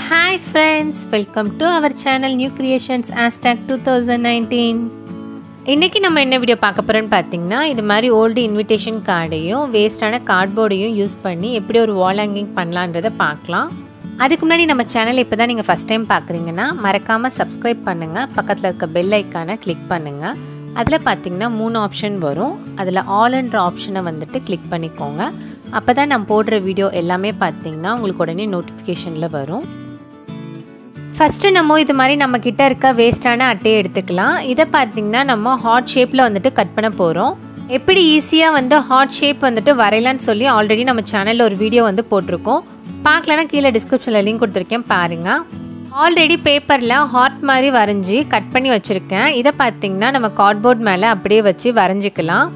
hi friends welcome to our channel new creations ஆஸ்டாக் two thousand nineteen இன்றைக்கி நம்ம என்ன வீடியோ பார்க்க போகிறோன்னு பார்த்தீங்கன்னா இது மாதிரி ஓல்டு இன்விடேஷன் கார்டையும் வேஸ்டான கார்ட்போர்டையும் யூஸ் பண்ணி எப்படி ஒரு வால் ஹேங்கிங் பண்ணலான்றதை பார்க்கலாம் அதுக்கு முன்னாடி நம்ம சேனல் இப்போ தான் நீங்கள் ஃபஸ்ட் டைம் பார்க்குறீங்கன்னா மறக்காமல் சப்ஸ்கிரைப் பண்ணுங்கள் பக்கத்தில் இருக்க பெல் ஐக்கானை கிளிக் பண்ணுங்கள் அதில் பார்த்தீங்கன்னா மூணு ஆப்ஷன் வரும் அதில் ஆல்ன்ற ஆப்ஷனை வந்துட்டு கிளிக் பண்ணிக்கோங்க அப்போ தான் நான் போடுற வீடியோ எல்லாமே பார்த்தீங்கன்னா உங்களுக்கு உடனே நோட்டிஃபிகேஷனில் வரும் ஃபஸ்ட்டு நம்ம இது மாதிரி நம்ம கிட்ட இருக்க வேஸ்டான அட்டையை எடுத்துக்கலாம் இதை பார்த்தீங்கன்னா நம்ம ஹார்ட் ஷேப்பில் வந்துட்டு கட் பண்ண போகிறோம் எப்படி ஈஸியாக வந்து ஹார்ட் ஷேப் வந்துட்டு வரையலான்னு சொல்லி ஆல்ரெடி நம்ம சேனலில் ஒரு வீடியோ வந்து போட்டிருக்கோம் பார்க்கலன்னா கீழே டிஸ்கிரிப்ஷனில் லிங்க் கொடுத்துருக்கேன் பாருங்கள் ஆல்ரெடி பேப்பரில் ஹார்ட் மாதிரி வரைஞ்சி கட் பண்ணி வச்சுருக்கேன் இதை பார்த்தீங்கன்னா நம்ம கார்ட்போர்ட் மேலே அப்படியே வச்சு வரைஞ்சிக்கலாம்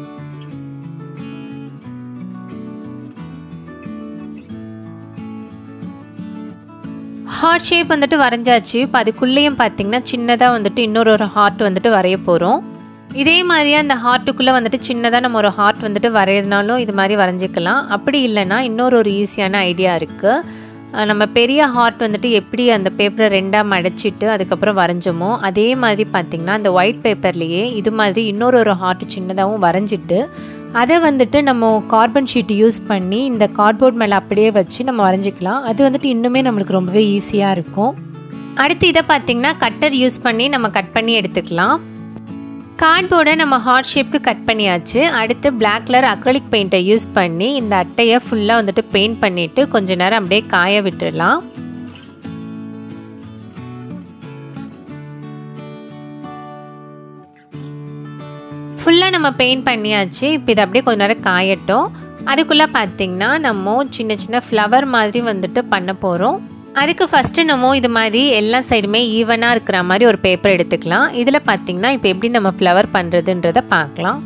ஹார்ட் ஷேப் வந்துட்டு வரைஞ்சாச்சு இப்போ அதுக்குள்ளேயும் பார்த்தீங்கன்னா சின்னதாக வந்துட்டு இன்னொரு ஒரு ஹார்ட் வந்துட்டு வரைய போகிறோம் இதே மாதிரியே அந்த ஹார்ட்டுக்குள்ளே வந்துட்டு சின்னதாக நம்ம ஒரு ஹார்ட் வந்துட்டு வரையிறதுனாலும் இது மாதிரி வரைஞ்சிக்கலாம் அப்படி இல்லைன்னா இன்னொரு ஒரு ஈஸியான ஐடியா இருக்குது நம்ம பெரிய ஹார்ட் வந்துட்டு எப்படி அந்த பேப்பரை ரெண்டாக மடைச்சிட்டு அதுக்கப்புறம் வரைஞ்சோமோ அதே மாதிரி பார்த்திங்கன்னா அந்த ஒயிட் பேப்பர்லேயே இது மாதிரி இன்னொரு ஒரு ஹார்ட் சின்னதாகவும் வரைஞ்சிட்டு அதை வந்துட்டு நம்ம கார்பன் ஷீட் யூஸ் பண்ணி இந்த கார்ட்போர்ட் மேலே அப்படியே வச்சு நம்ம வரைஞ்சிக்கலாம் அது வந்துட்டு இன்னுமே நம்மளுக்கு ரொம்பவே ஈஸியாக இருக்கும் அடுத்து இதை பார்த்திங்கன்னா கட்டர் யூஸ் பண்ணி நம்ம கட் பண்ணி எடுத்துக்கலாம் கார்ட்போர்டை நம்ம ஹார்ட் ஷேப்க்கு கட் பண்ணியாச்சு அடுத்து பிளாக் கலர் அக்ரலிக் பெயிண்ட்டை யூஸ் பண்ணி இந்த அட்டையை ஃபுல்லாக வந்துட்டு பெயிண்ட் பண்ணிவிட்டு கொஞ்ச நேரம் அப்படியே காய விட்டுடலாம் ஃபுல்லாக நம்ம பெயிண்ட் பண்ணியாச்சு இப்போ இது அப்படியே கொஞ்ச நேரம் காயட்டும் அதுக்குள்ளே பார்த்திங்கன்னா நம்ம சின்ன சின்ன ஃப்ளவர் மாதிரி வந்துட்டு பண்ண போகிறோம் அதுக்கு ஃபஸ்ட்டு நம்ம இது மாதிரி எல்லா சைடுமே ஈவனாக இருக்கிற மாதிரி ஒரு பேப்பர் எடுத்துக்கலாம் இதில் பார்த்திங்கன்னா இப்போ எப்படி நம்ம ஃப்ளவர் பண்ணுறதுன்றதை பார்க்கலாம்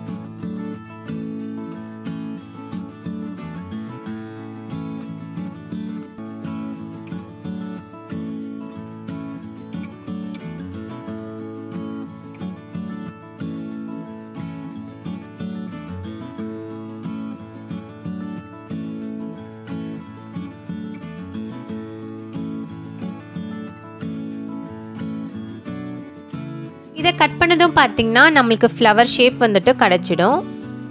இதை கட் பண்ணதும் பார்த்தீங்கன்னா நம்மளுக்கு ஃப்ளவர் ஷேப் வந்துட்டு கிடச்சிடும்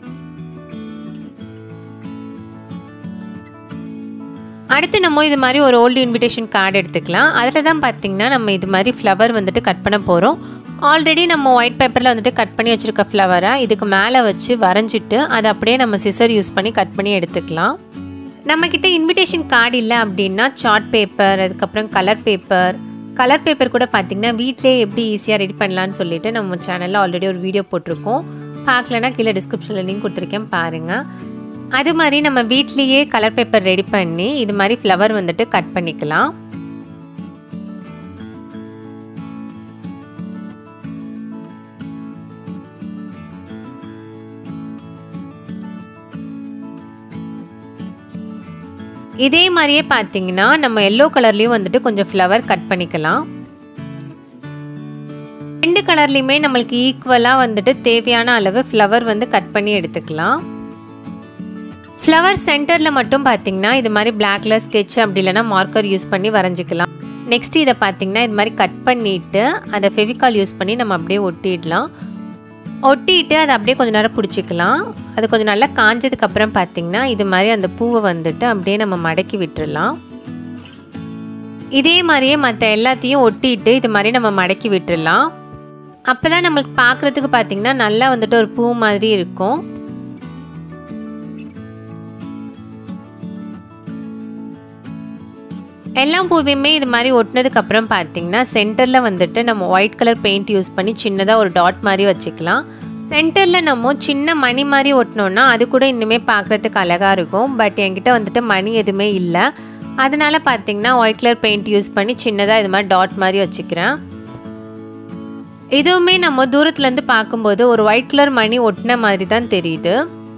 அடுத்து நம்ம இது மாதிரி ஒரு ஓல்டு இன்விடேஷன் கார்டு எடுத்துக்கலாம் அதில் தான் பார்த்தீங்கன்னா நம்ம இது மாதிரி ஃப்ளவர் வந்துட்டு கட் பண்ண போகிறோம் ஆல்ரெடி நம்ம ஒயிட் பேப்பரில் வந்துட்டு கட் பண்ணி வச்சுருக்க ஃப்ளவரை இதுக்கு மேலே வச்சு வரைஞ்சிட்டு அதை அப்படியே நம்ம சிசர் யூஸ் பண்ணி கட் பண்ணி எடுத்துக்கலாம் நம்மக்கிட்ட இன்விடேஷன் கார்டு இல்லை அப்படின்னா சார்ட் பேப்பர் அதுக்கப்புறம் கலர் பேப்பர் கலர் பேப்பர் கூட பார்த்திங்கன்னா வீட்டிலே எப்படி ஈஸியாக ரெடி பண்ணலான்னு சொல்லிட்டு நம்ம சேனலில் ஆல்ரெடி ஒரு வீடியோ போட்டிருக்கோம் பார்க்கலன்னா கீழே டிஸ்கிரிப்ஷனில் லிங்க் கொடுத்துருக்கேன் பாருங்கள் அது மாதிரி நம்ம வீட்லேயே கலர் பேப்பர் ரெடி பண்ணி இது மாதிரி ஃப்ளவர் வந்துட்டு கட் பண்ணிக்கலாம் இதே மாதிரியே பார்த்தீங்கன்னா நம்ம எல்லோ கலர்லேயும் வந்துட்டு கொஞ்சம் ஃப்ளவர் கட் பண்ணிக்கலாம் ரெண்டு கலர்லேயுமே நம்மளுக்கு ஈக்குவலாக வந்துட்டு தேவையான அளவு ஃப்ளவர் வந்து கட் பண்ணி எடுத்துக்கலாம் ஃப்ளவர் சென்டரில் மட்டும் பார்த்தீங்கன்னா இது மாதிரி பிளாக் கலர் ஸ்கெட்ச் அப்படி இல்லைனா மார்க்கர் யூஸ் பண்ணி வரைஞ்சிக்கலாம் நெக்ஸ்ட் இதை பார்த்தீங்கன்னா இது மாதிரி கட் பண்ணிவிட்டு அதை ஃபெவிகால் யூஸ் பண்ணி நம்ம அப்படியே ஒட்டிடலாம் ஒட்டிட்டு அதை அப்படியே கொஞ்சம் நேரம் பிடிச்சிக்கலாம் அது கொஞ்சம் நல்லா காஞ்சதுக்கப்புறம் பார்த்திங்கன்னா இது மாதிரி அந்த பூவை வந்துட்டு அப்படியே நம்ம மடக்கி விட்டுடலாம் இதே மாதிரியே மற்ற எல்லாத்தையும் ஒட்டிட்டு இது மாதிரி நம்ம மடக்கி விட்டுடலாம் அப்போ தான் நம்மளுக்கு பார்க்குறதுக்கு பார்த்திங்கன்னா நல்லா வந்துட்டு ஒரு பூ மாதிரி இருக்கும் எல்லா பூவையுமே இது மாதிரி ஒட்டினதுக்கப்புறம் பார்த்தீங்கன்னா சென்டரில் வந்துட்டு நம்ம ஒயிட் கலர் பெயிண்ட் யூஸ் பண்ணி சின்னதாக ஒரு டாட் மாதிரி வச்சுக்கலாம் சென்டரில் நம்ம சின்ன மணி மாதிரி ஒட்டினோன்னா அது கூட இன்னுமே பார்க்குறதுக்கு அழகாக இருக்கும் பட் என்கிட்ட வந்துட்டு மணி எதுவுமே இல்லை அதனால் பார்த்தீங்கன்னா ஒயிட் கலர் பெயிண்ட் யூஸ் பண்ணி சின்னதாக இது மாதிரி டாட் மாதிரி வச்சுக்கிறேன் இதுவுமே நம்ம தூரத்துலேருந்து பார்க்கும்போது ஒரு ஒயிட் கலர் மணி ஒட்டின மாதிரி தான் தெரியுது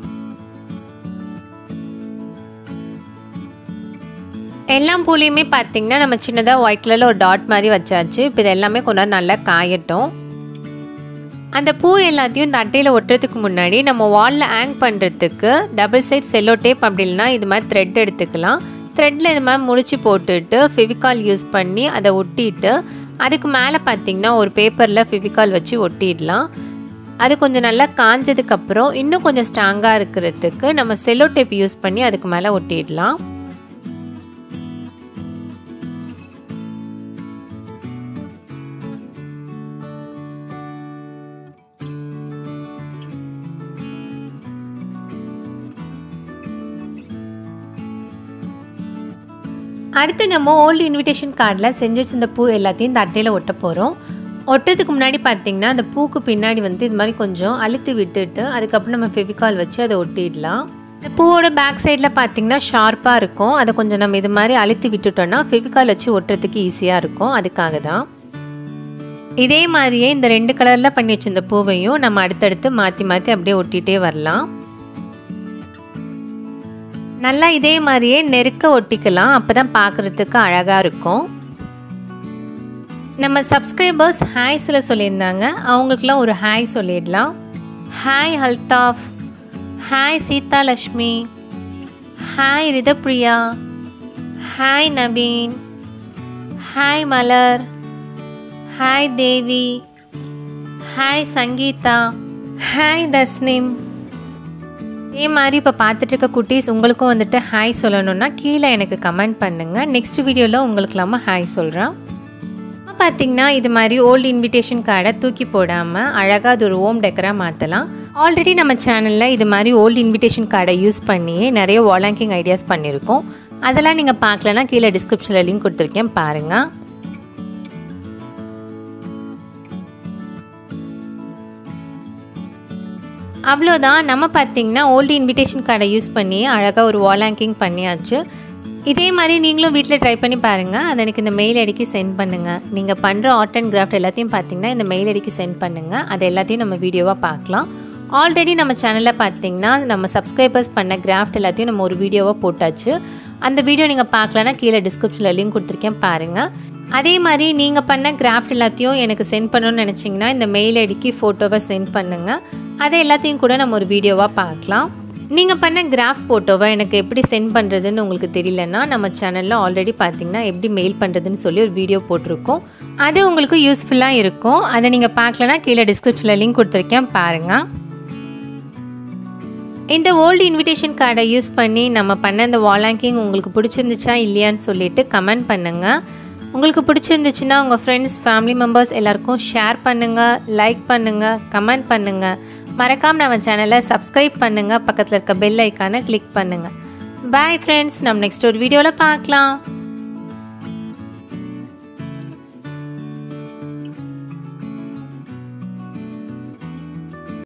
எல்லா பூலையுமே பார்த்தீங்கன்னா நம்ம சின்னதாக ஒயிட் கலரில் ஒரு டாட் மாதிரி வச்சாச்சு இப்போ இது எல்லாமே கொஞ்ச நேரம் நல்லா காயட்டும் அந்த பூ எல்லாத்தையும் இந்த அட்டையில் ஒட்டுறதுக்கு முன்னாடி நம்ம வாலில் ஹேங் பண்ணுறதுக்கு டபுள் சைட் செல்லோ டேப் அப்படி இல்லைனா இது மாதிரி த்ரெட் எடுத்துக்கலாம் த்ரெட்டில் இது மாதிரி முடிச்சு போட்டுட்டு ஃபெவிகால் யூஸ் பண்ணி அதை ஒட்டிட்டு அதுக்கு மேலே பார்த்திங்கன்னா ஒரு பேப்பரில் ஃபெவிகால் வச்சு ஒட்டிடலாம் அது கொஞ்சம் நல்லா காஞ்சதுக்கப்புறம் இன்னும் கொஞ்சம் ஸ்ட்ராங்காக இருக்கிறதுக்கு நம்ம செல்லோ டேப் யூஸ் பண்ணி அதுக்கு மேலே ஒட்டிடலாம் அடுத்து நம்ம ஓல்டு இன்விடேஷன் கார்டில் செஞ்சு வச்சிருந்த பூ எல்லாத்தையும் இந்த அட்டையில் ஒட்ட போகிறோம் ஒட்டுறதுக்கு முன்னாடி பார்த்தீங்கன்னா அந்த பூக்கு பின்னாடி வந்து இது மாதிரி கொஞ்சம் அழுத்தி விட்டுட்டு அதுக்கப்புறம் நம்ம ஃபெவிகால் வச்சு அதை ஒட்டிடலாம் இந்த பூவோட பேக் சைடில் பார்த்தீங்கன்னா ஷார்ப்பாக இருக்கும் அதை கொஞ்சம் நம்ம இது மாதிரி அழுத்தி விட்டுட்டோம்னா ஃபெவிகால் வச்சு ஒட்டுறதுக்கு ஈஸியாக இருக்கும் அதுக்காக தான் இதே மாதிரியே இந்த ரெண்டு கலரில் பண்ணி வச்சிருந்த பூவையும் நம்ம அடுத்தடுத்து மாற்றி மாற்றி அப்படியே ஒட்டிகிட்டே வரலாம் நல்லா இதே மாதிரியே நெருக்க ஒட்டிக்கலாம் அப்போ தான் பார்க்குறதுக்கு அழகாக இருக்கும் நம்ம சப்ஸ்கிரைபர்ஸ் ஹாய் சொல்ல சொல்லியிருந்தாங்க அவங்களுக்குலாம் ஒரு ஹாய் சொல்லிடலாம் hi Altaf hi Seetha Lakshmi hi Ritapriya hi Naveen hi Malar hi Devi hi Sangeetha hi Tasnim இதே மாதிரி இப்போ பார்த்துட்டு இருக்க குட்டீஸ் உங்களுக்கும் வந்துட்டு ஹாய் சொல்லணும்னா கீழே எனக்கு கமெண்ட் பண்ணுங்கள் நெக்ஸ்ட் வீடியோவில் உங்களுக்கு இல்லாமல் ஹாய் சொல்கிறேன் பார்த்தீங்கன்னா இது மாதிரி ஓல்டு இன்விடேஷன் கார்டை தூக்கி போடாமல் அழகாக அது ஒரு ஹோம் டெக்கராக மாற்றலாம் ஆல்ரெடி நம்ம சேனலில் இது மாதிரி ஓல்டு இன்விடேஷன் கார்டை யூஸ் பண்ணியே நிறைய வாலாங்கிங் ஐடியாஸ் பண்ணியிருக்கோம் அதெல்லாம் நீங்கள் பார்க்கலன்னா கீழே டிஸ்கிரிப்ஷனில் லிங்க் கொடுத்துருக்கேன் பாருங்கள் அவ்வளோதான் நம்ம பார்த்திங்கன்னா ஓல்டு இன்விடேஷன் கார்டை யூஸ் பண்ணி அழகாக ஒரு வால் ஹேங்கிங் பண்ணியாச்சு இதே மாதிரி நீங்களும் வீட்டில் ட்ரை பண்ணி பாருங்கள் அதை எனக்கு இந்த மெயில் ஐடிக்கு சென்ட் பண்ணுங்கள் நீங்கள் பண்ணுற ஆர்ட் அண்ட் கிராஃப்ட் எல்லாத்தையும் பார்த்தீங்கன்னா இந்த மெயில் ஐடிக்கு சென்ட் பண்ணுங்கள் அது எல்லாத்தையும் நம்ம வீடியோவாக பார்க்கலாம் ஆல்ரெடி நம்ம சேனலில் பார்த்தீங்கன்னா நம்ம சப்ஸ்கிரைபர்ஸ் பண்ண கிராஃப்ட் எல்லாத்தையும் நம்ம ஒரு வீடியோவாக போட்டாச்சு அந்த வீடியோ நீங்கள் பார்க்கலன்னா கீழே டிஸ்கிரிப்ஷனில் லிங்க் கொடுத்துருக்கேன் பாருங்கள் அதே மாதிரி நீங்கள் பண்ண கிராஃப்ட் எல்லாத்தையும் எனக்கு சென்ட் பண்ணணும்னு நினச்சிங்கன்னா இந்த மெயில் ஐடிக்கு ஃபோட்டோவை சென்ட் பண்ணுங்கள் அதை எல்லாத்தையும் கூட நம்ம ஒரு வீடியோவாக பார்க்கலாம் நீங்கள் பண்ண கிராஃப் ஃபோட்டோவை எனக்கு எப்படி சென்ட் பண்ணுறதுன்னு உங்களுக்கு தெரியலன்னா நம்ம சேனலில் ஆல்ரெடி பார்த்தீங்கன்னா எப்படி மெயில் பண்ணுறதுன்னு சொல்லி ஒரு வீடியோ போட்டிருக்கோம் அது உங்களுக்கு யூஸ்ஃபுல்லாக இருக்கும் அதை நீங்கள் பார்க்கலன்னா கீழே டிஸ்கிரிப்ஷனில் லிங்க் கொடுத்துருக்கேன் பாருங்கள் இந்த ஓல்டு இன்விடேஷன் கார்டை யூஸ் பண்ணி நம்ம பண்ண இந்த வாலாங்கிங் உங்களுக்கு பிடிச்சிருந்துச்சா இல்லையான்னு சொல்லிட்டு கமெண்ட் பண்ணுங்கள் உங்களுக்கு பிடிச்சிருந்துச்சுன்னா உங்கள் ஃப்ரெண்ட்ஸ் ஃபேமிலி மெம்பர்ஸ் எல்லாருக்கும் ஷேர் பண்ணுங்கள் லைக் பண்ணுங்கள் கமெண்ட் பண்ணுங்கள் மறக்காமல் நம்ம சேனலை சப்ஸ்கிரைப் பண்ணுங்கள் பக்கத்தில் இருக்க பெல் ஐக்கானை கிளிக் பண்ணுங்கள் பாய் ஃப்ரெண்ட்ஸ் நம்ம நெக்ஸ்ட் ஒரு வீடியோவில் பார்க்கலாம்